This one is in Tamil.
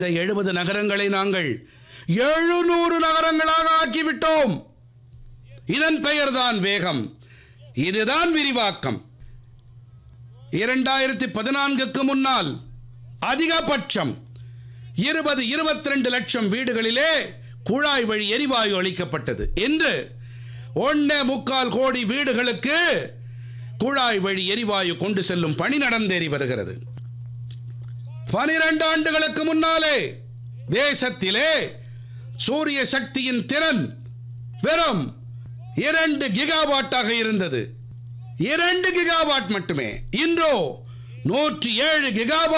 இந்த எழுபது நகரங்களை நாங்கள் எழுநூறு நகரங்களாக ஆக்கிவிட்டோம் இதன் பெயர்தான் வேகம் இதுதான் விரிவாக்கம் இரண்டாயிரத்தி பதினான்குக்கு முன்னால் அதிகபட்சம் இருபது இருபத்தி ரெண்டு லட்சம் வீடுகளிலே குழாய் வழி எரிவாயு அளிக்கப்பட்டது இன்று ஒன்னே முக்கால் கோடி வீடுகளுக்கு குழாய் வழி எரிவாயு கொண்டு செல்லும் பணி நடந்தேறி வருகிறது பனிரெண்டு ஆண்டுகளுக்கு முன்னாலே தேசத்திலே சூரிய சக்தியின் திறன் வெறும் இரண்டு கிகாவாட்டாக இருந்தது இரண்டு கிகாவாட் மட்டுமே இன்றோ நூற்றி ஏழு கிகாவாட்